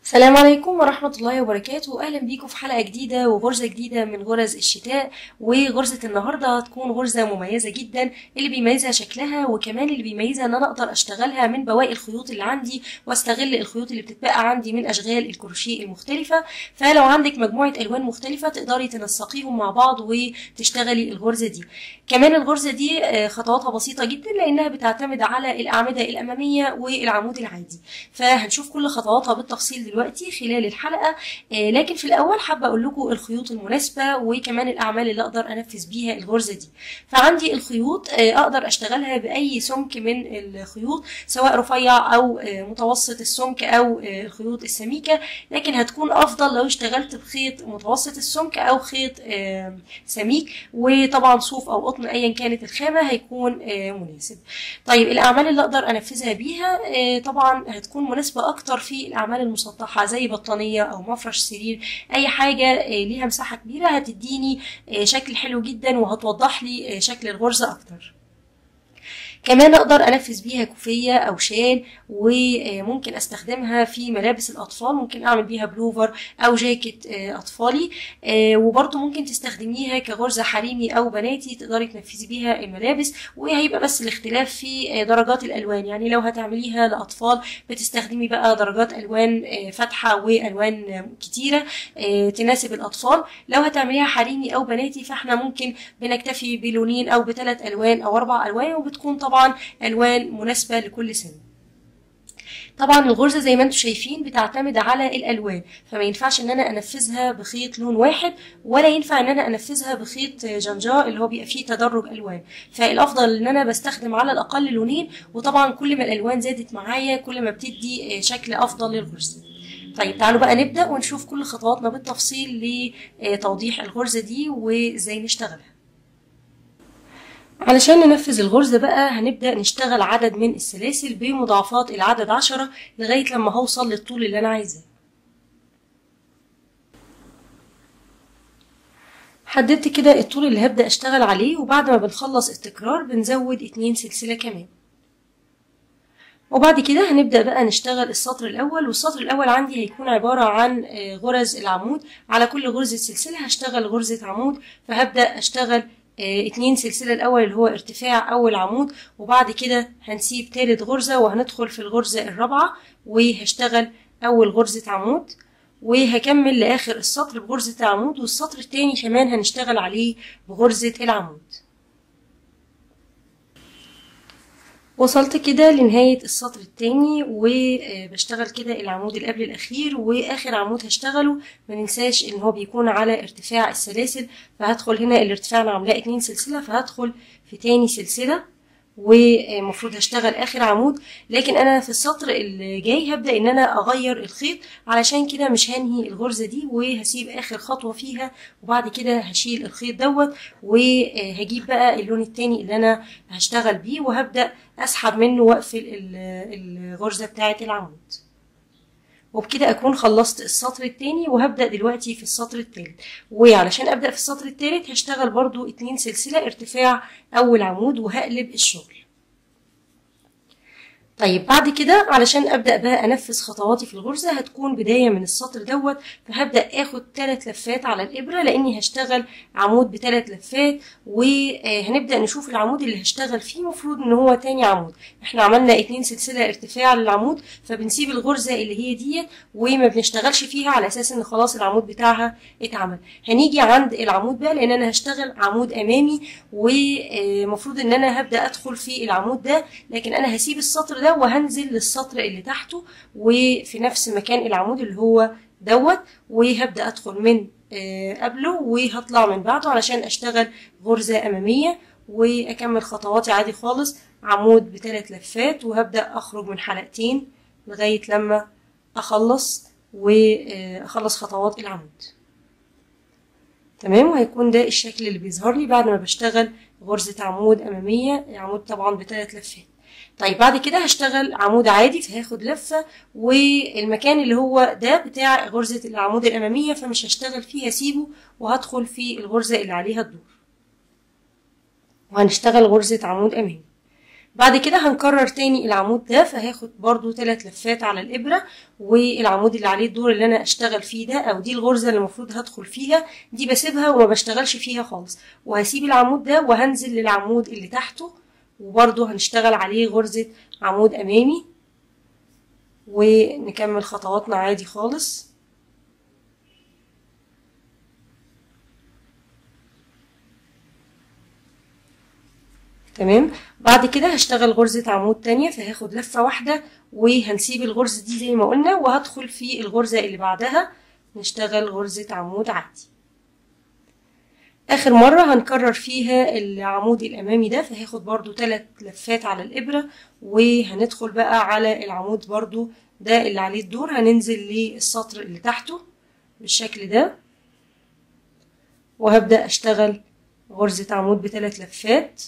السلام عليكم ورحمة الله وبركاته أهلا بيكم في حلقة جديدة وغرزة جديدة من غرز الشتاء وغرزة النهاردة هتكون غرزة مميزة جدا اللي بيميزها شكلها وكمان اللي بيميزها ان انا اقدر اشتغلها من بواقي الخيوط اللي عندي واستغل الخيوط اللي بتتبقى عندي من اشغال الكروشيه المختلفة فلو عندك مجموعة الوان مختلفة تقدري تنسقيهم مع بعض وتشتغلي الغرزة دي كمان الغرزة دي آه، خطواتها بسيطة جدا لانها بتعتمد على الاعمدة الامامية والعمود العادي فهنشوف كل خطواتها بالتفصيل دلوقتي خلال الحلقة آه، لكن في الأول حابة أقول لكم الخيوط المناسبة وكمان الأعمال اللي أقدر أنفذ بيها الغرزة دي فعندي الخيوط آه، أقدر أشتغلها بأي سمك من الخيوط سواء رفيع أو آه، متوسط السمك أو آه، الخيوط السميكة لكن هتكون أفضل لو اشتغلت بخيط متوسط السمك أو خيط آه، سميك وطبعا صوف أو قطن أيا كانت الخامة هيكون آه، مناسب طيب الأعمال اللي أقدر أنفذها بيها آه، طبعا هتكون مناسبة أكتر في الأعمال المسطحة زي بطانية أو مفرش سرير أي حاجة آه، ليها مساحة كبيرة هتديني آه، شكل حلو جدا وهتوضح لي آه، شكل الغرزة أكتر كمان اقدر انفذ بيها كوفيه او شال وممكن استخدمها في ملابس الاطفال ممكن اعمل بيها بلوفر او جاكيت آه، اطفالي آه، وبرضه ممكن تستخدميها كغرزه حريمي او بناتي تقدري تنفذي بيها الملابس وهيبقى بس الاختلاف في آه، درجات الالوان يعني لو هتعمليها لاطفال بتستخدمي بقى درجات الوان آه، فاتحه والوان آه، كتيره آه، تناسب الاطفال لو هتعمليها حريمي او بناتي فاحنا ممكن بنكتفي بلونين او بثلاث الوان او اربع الوان وبتكون طبعا الوان مناسبه لكل سن طبعا الغرزه زي ما انتم شايفين بتعتمد على الالوان فما ينفعش ان انا انفذها بخيط لون واحد ولا ينفع ان انا انفذها بخيط جنجاء اللي هو بيبقى فيه تدرج الوان فالافضل ان انا بستخدم على الاقل لونين وطبعا كل ما الالوان زادت معايا كل ما بتدي شكل افضل للغرزه طيب تعالوا بقى نبدا ونشوف كل خطواتنا بالتفصيل لتوضيح الغرزه دي وازاي نشتغلها علشان ننفذ الغرزة بقى هنبدأ نشتغل عدد من السلاسل بمضاعفات العدد عشرة لغاية لما هوصل للطول اللي أنا عايزاه حددت كده الطول اللي هبدأ أشتغل عليه وبعد ما بنخلص التكرار بنزود اتنين سلسلة كمان وبعد كده هنبدأ بقى نشتغل السطر الأول والسطر الأول عندي هيكون عبارة عن آه، غرز العمود على كل غرزة سلسلة هشتغل غرزة عمود فهبدأ أشتغل آه، اتنين سلسلة الأول اللي هو ارتفاع أول عمود وبعد كده هنسيب تالت غرزة وهندخل في الغرزة الرابعة وهشتغل أول غرزة عمود وهكمل لآخر السطر بغرزة العمود والسطر التاني كمان هنشتغل عليه بغرزة العمود وصلت كده لنهاية السطر التاني وبشتغل كده العمود اللي قبل الأخير وآخر عمود هشتغله مننساش إن هو بيكون على ارتفاع السلاسل فهدخل هنا الارتفاع أنا عاملاه اتنين سلسلة فهدخل في تاني سلسلة ومفروض هشتغل اخر عمود لكن انا في السطر اللي جاي هبدا ان انا اغير الخيط علشان كده مش هنهي الغرزه دي وهسيب اخر خطوه فيها وبعد كده هشيل الخيط دوت وهجيب بقى اللون التاني اللي انا هشتغل بيه وهبدا اسحب منه واقفل ال- الغرزه بتاعه العمود وبكده اكون خلصت السطر التاني وهبدا دلوقتي في السطر التالت وعلشان ابدا في السطر التالت هشتغل برضو اتنين سلسله ارتفاع اول عمود وهقلب الشغل طيب بعد كده علشان ابدا بقى انفذ خطواتي في الغرزه هتكون بدايه من السطر دوت فهبدا اخد ثلاث لفات على الابره لاني هشتغل عمود بثلاث لفات وهنبدا نشوف العمود اللي هشتغل فيه مفروض ان هو تاني عمود احنا عملنا اتنين سلسله ارتفاع للعمود فبنسيب الغرزه اللي هي ديت وما بنشتغلش فيها على اساس ان خلاص العمود بتاعها اتعمل هنيجي عند العمود بقى لان انا هشتغل عمود امامي ومفروض ان انا هبدا ادخل في العمود ده لكن انا هسيب السطر ده وهنزل للسطر اللي تحته وفي نفس مكان العمود اللي هو دوت وهبدا ادخل من آه، قبله وهطلع من بعده علشان اشتغل غرزه اماميه واكمل خطواتي عادي خالص عمود بثلاث لفات وهبدا اخرج من حلقتين لغايه لما اخلص واخلص خطوات العمود تمام وهيكون ده الشكل اللي بيظهر لي بعد ما بشتغل غرزة عمود أمامية عمود طبعا بثلاث لفات طيب بعد كده هشتغل عمود عادي فهاخد لفة والمكان اللي هو ده بتاع غرزة العمود الأمامية فمش هشتغل فيه هسيبه وهدخل في الغرزة اللي عليها الدور وهنشتغل غرزة عمود أمامي بعد كده هنكرر تاني العمود ده فهاخد برضو ثلاث لفات على الإبرة والعمود اللي عليه الدور اللي أنا أشتغل فيه ده أو دي الغرزة اللي المفروض هدخل فيها دي بسيبها وما بشتغلش فيها خالص وهسيب العمود ده وهنزل للعمود اللي تحته وبرضو هنشتغل عليه غرزة عمود أمامي ونكمل خطواتنا عادي خالص تمام بعد كده هشتغل غرزة عمود تانية فهاخد لفة واحدة وهنسيب الغرزة دي زي ما قلنا وهدخل في الغرزة اللي بعدها نشتغل غرزة عمود عادي اخر مرة هنكرر فيها العمود الامامي ده فهاخد برضو ثلاث لفات على الابرة وهندخل بقى على العمود برضو ده اللي عليه الدور هننزل للسطر اللي تحته بالشكل ده وهبدأ اشتغل غرزة عمود بثلاث لفات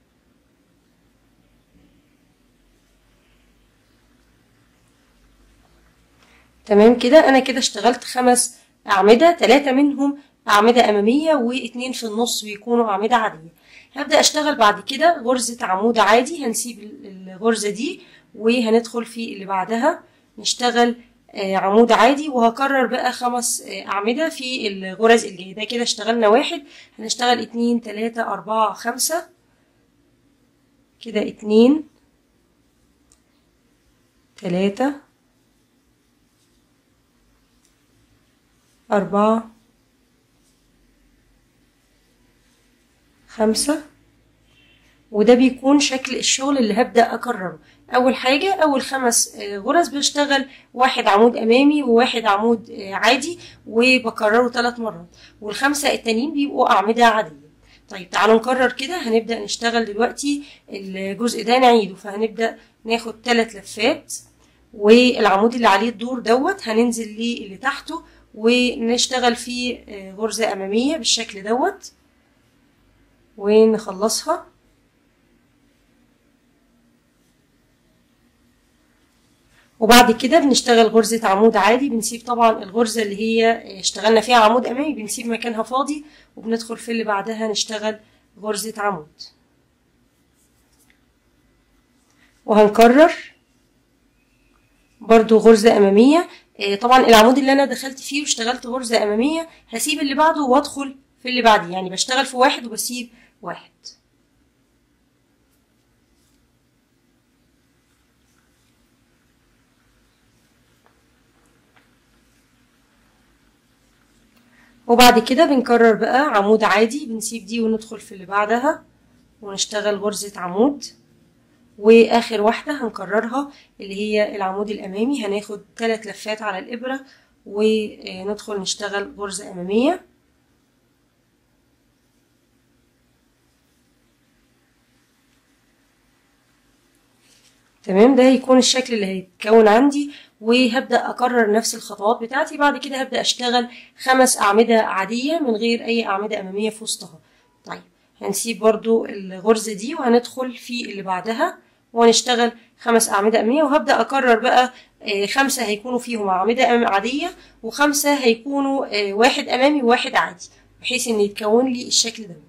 تمام كده انا كده اشتغلت خمس اعمدة ثلاثة منهم اعمدة امامية واتنين في النص بيكونوا اعمدة عادية هبدأ اشتغل بعد كده غرزة عمود عادي هنسيب الغرزة دي وهندخل في اللي بعدها نشتغل عمود عادي وهكرر بقى خمس أعمدة في الغرز الجاية ده كده اشتغلنا واحد هنشتغل اتنين تلاتة أربعة خمسة كده اتنين تلاتة أربعة خمسة وده بيكون شكل الشغل اللي هبدأ أكرره أول حاجة أول خمس غرز بشتغل واحد عمود أمامي وواحد عمود عادي وبكرره ثلاث مرات والخمسة التانيين بيبقوا أعمدة عادية طيب تعالوا نكرر كده هنبدأ نشتغل دلوقتي الجزء ده نعيده فهنبدأ ناخد ثلاث لفات والعمود اللي عليه الدور دوت هننزل ليه اللي تحته ونشتغل فيه غرزة أمامية بالشكل دوت ونخلصها وبعد كده بنشتغل غرزة عمود عادي بنسيب طبعا الغرزة اللي هي اشتغلنا فيها عمود أمامي بنسيب مكانها فاضي وبندخل في اللي بعدها نشتغل غرزة عمود وهنكرر برضو غرزة أمامية طبعا العمود اللي أنا دخلت فيه واشتغلت غرزة أمامية هسيب اللي بعده وأدخل في اللي بعديه يعني بشتغل في واحد وبسيب واحد وبعد كده بنكرر بقى عمود عادي بنسيب دي وندخل في اللي بعدها ونشتغل غرزة عمود واخر واحدة هنكررها اللي هي العمود الامامي هناخد ثلاث لفات على الابرة وندخل نشتغل غرزة امامية تمام ده هيكون الشكل اللي هيتكون عندي وهبدأ أكرر نفس الخطوات بتاعتي بعد كده هبدأ أشتغل خمس أعمدة عادية من غير أي أعمدة أمامية في وسطها طيب هنسيب برضو الغرزة دي وهندخل في اللي بعدها ونشتغل خمس أعمدة أمامية وهبدأ أكرر بقى خمسة هيكونوا فيهم أعمدة عادية وخمسة هيكونوا واحد أمامي وواحد عادي بحيث إن يتكون لي الشكل ده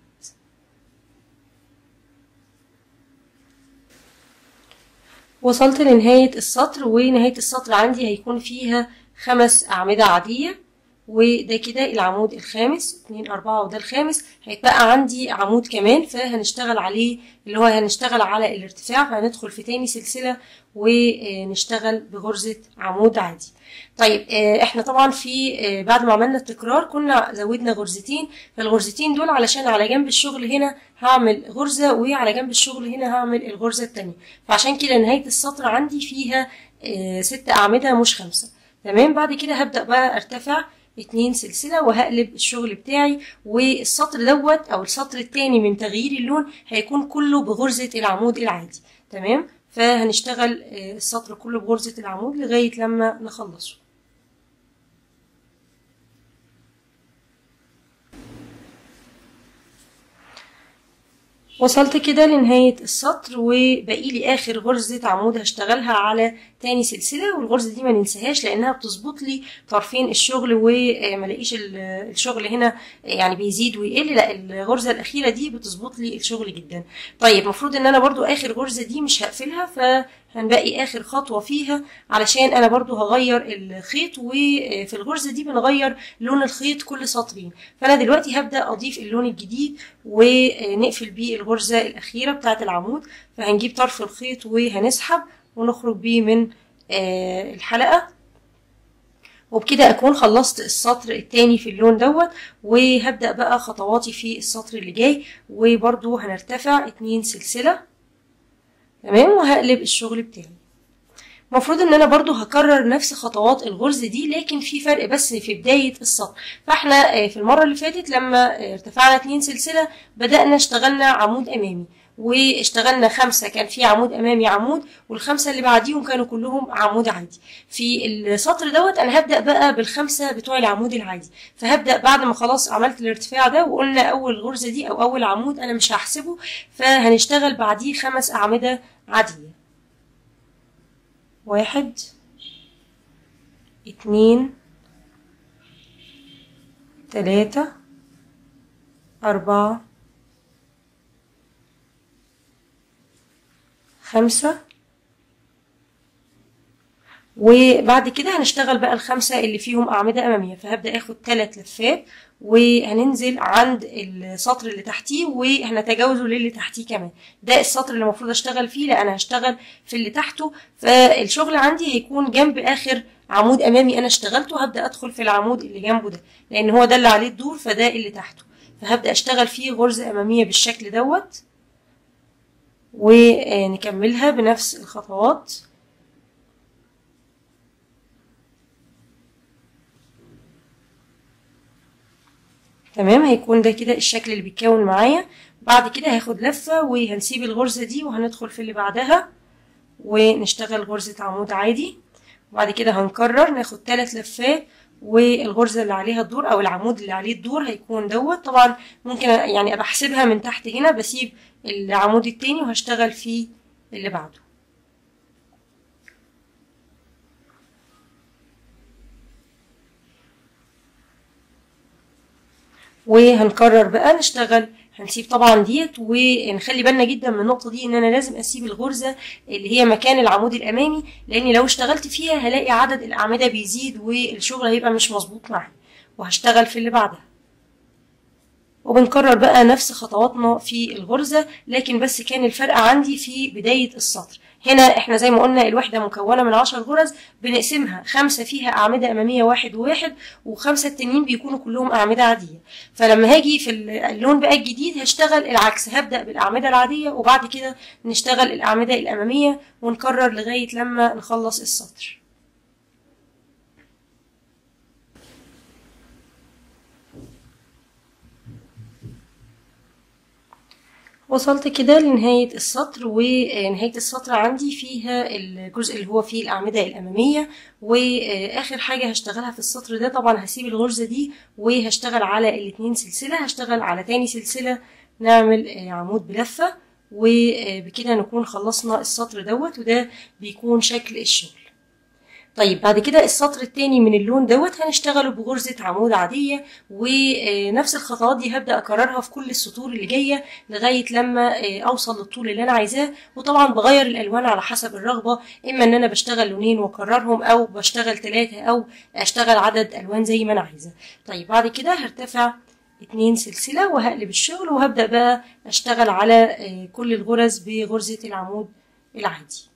وصلت لنهاية السطر ونهاية السطر عندي هيكون فيها خمس أعمدة عادية وده كده العمود الخامس اتنين أربعة وده الخامس هيتبقى عندي عمود كمان فهنشتغل عليه اللي هو هنشتغل على الارتفاع فهندخل في تاني سلسلة ونشتغل بغرزة عمود عادي طيب احنا طبعا في بعد ما عملنا التكرار كنا زودنا غرزتين فالغرزتين دول علشان على جنب الشغل هنا هعمل غرزة وعلى جنب الشغل هنا هعمل الغرزة التانية فعشان كده نهاية السطر عندي فيها ست أعمدة مش خمسة تمام بعد كده هبدأ بقى ارتفع اتنين سلسلة وهقلب الشغل بتاعي والسطر دوت او السطر التاني من تغيير اللون هيكون كله بغرزة العمود العادي تمام فهنشتغل السطر كله بغرزة العمود لغاية لما نخلصه وصلت كده لنهاية السطر وباقي لي آخر غرزة عمود هشتغلها على تاني سلسلة والغرزة دي ما ننساهاش لأنها بتظبط لي طرفين الشغل وما الاقيش الشغل هنا يعني بيزيد ويقل لا الغرزة الأخيرة دي بتظبط لي الشغل جدا طيب المفروض إن أنا برضو آخر غرزة دي مش هقفلها فهنبقي آخر خطوة فيها علشان أنا برضو هغير الخيط وفي الغرزة دي بنغير لون الخيط كل سطرين فأنا دلوقتي هبدأ أضيف اللون الجديد ونقفل بيه الغرزة الأخيرة بتاعة العمود فهنجيب طرف الخيط وهنسحب ونخرج بيه من الحلقة وبكده أكون خلصت السطر التاني في اللون دوت وهبدأ بقى خطواتي في السطر اللي جاي وبرضو هنرتفع اتنين سلسلة تمام وهقلب الشغل بتاعي المفروض ان انا برضو هكرر نفس خطوات الغرز دي لكن في فرق بس في بداية السطر فاحنا في المرة اللي فاتت لما ارتفعنا اتنين سلسلة بدأنا اشتغلنا عمود امامي واشتغلنا خمسة كان في عمود أمامي عمود والخمسة اللي بعديهم كانوا كلهم عمود عادي في السطر دوت أنا هبدأ بقى بالخمسة بتوع العمود العادي فهبدأ بعد ما خلاص عملت الارتفاع ده وقلنا أول غرزة دي أو أول عمود أنا مش هحسبه فهنشتغل بعديه خمس أعمدة عادية واحد اتنين تلاتة أربعة خمسة وبعد كده هنشتغل بقى الخمسة اللي فيهم أعمدة أمامية فهبدأ آخد تلات لفات وهننزل عند السطر اللي تحتيه وهنتجاوزه للي تحتيه كمان ده السطر اللي المفروض اشتغل فيه لا انا هشتغل في اللي تحته فالشغل عندي هيكون جنب اخر عمود امامي انا اشتغلته هبدا ادخل في العمود اللي جنبه ده لان هو ده اللي عليه الدور فده اللي تحته فهبدا اشتغل فيه غرزه اماميه بالشكل دوت ونكملها بنفس الخطوات تمام هيكون ده كده الشكل اللي بيتكون معايا بعد كده هاخد لفة وهنسيب الغرزة دي وهندخل في اللي بعدها ونشتغل غرزة عمود عادي وبعد كده هنكرر ناخد ثلاث لفات والغرزة اللي عليها الدور او العمود اللي عليه الدور هيكون دوت طبعا ممكن يعني ابقى احسبها من تحت هنا بسيب العمود التاني وهشتغل في اللي بعده وهنكرر بقى نشتغل هنسيب طبعا ديت ونخلي بالنا جدا من النقطه دي ان انا لازم اسيب الغرزه اللي هي مكان العمود الامامي لان لو اشتغلت فيها هلاقي عدد الاعمده بيزيد والشغل هيبقى مش مظبوط معايا وهشتغل في اللي بعدها وبنكرر بقى نفس خطواتنا في الغرزة لكن بس كان الفرق عندي في بداية السطر هنا احنا زي ما قلنا الوحدة مكونة من عشر غرز بنقسمها خمسة فيها أعمدة أمامية واحد وواحد وخمسة التانيين بيكونوا كلهم أعمدة عادية فلما هاجي في اللون بقى الجديد هشتغل العكس هبدأ بالأعمدة العادية وبعد كده نشتغل الأعمدة الأمامية ونكرر لغاية لما نخلص السطر وصلت كده لنهاية السطر ونهاية السطر عندي فيها الجزء اللي هو فيه الأعمدة الأمامية وآخر حاجة هشتغلها في السطر ده طبعا هسيب الغرزة دي وهشتغل على الاتنين سلسلة هشتغل على تاني سلسلة نعمل عمود بلفة وبكده نكون خلصنا السطر دوت وده بيكون شكل الشغل طيب بعد كده السطر التاني من اللون دوت هنشتغله بغرزة عمود عادية ونفس الخطوات دي هبدأ أكررها في كل السطور اللي جاية لغاية لما أوصل للطول اللي أنا عايزاه وطبعا بغير الألوان على حسب الرغبة إما إن أنا بشتغل لونين وأكررهم أو بشتغل ثلاثة أو أشتغل عدد ألوان زي ما أنا عايزة طيب بعد كده هرتفع اتنين سلسلة وهقلب الشغل وهبدأ بقى أشتغل على كل الغرز بغرزة العمود العادي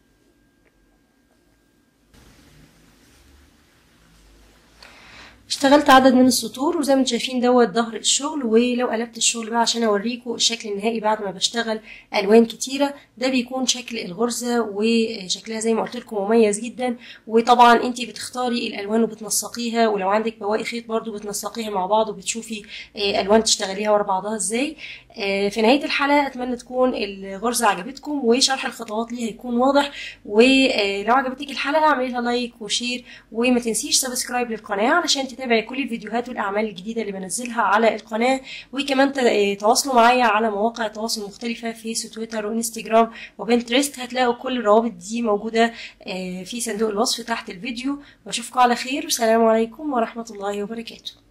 اشتغلت عدد من السطور وزي ما انتم شايفين دوت ظهر الشغل ولو قلبت الشغل بقى عشان اوريكم الشكل النهائي بعد ما بشتغل الوان كتيره ده بيكون شكل الغرزه وشكلها زي ما قلت لكم مميز جدا وطبعا انت بتختاري الالوان وبتنسقيها ولو عندك بواقي خيط برضو بتنسقيها مع بعض وبتشوفي الوان تشتغليها ورا بعضها ازاي في نهايه الحلقه اتمنى تكون الغرزه عجبتكم وشرح الخطوات ليها هيكون واضح ولو عجبتك الحلقه اعملي لها لايك وشير وما تنسيش سبسكرايب للقناه علشان تتابع كل الفيديوهات والاعمال الجديده اللي بنزلها على القناه وكمان ت- تواصلوا معايا على مواقع التواصل المختلفه فيس وتويتر وانستجرام وبنترست هتلاقوا كل الروابط دي موجوده آه، في صندوق الوصف تحت الفيديو واشوفكم على خير والسلام عليكم ورحمه الله وبركاته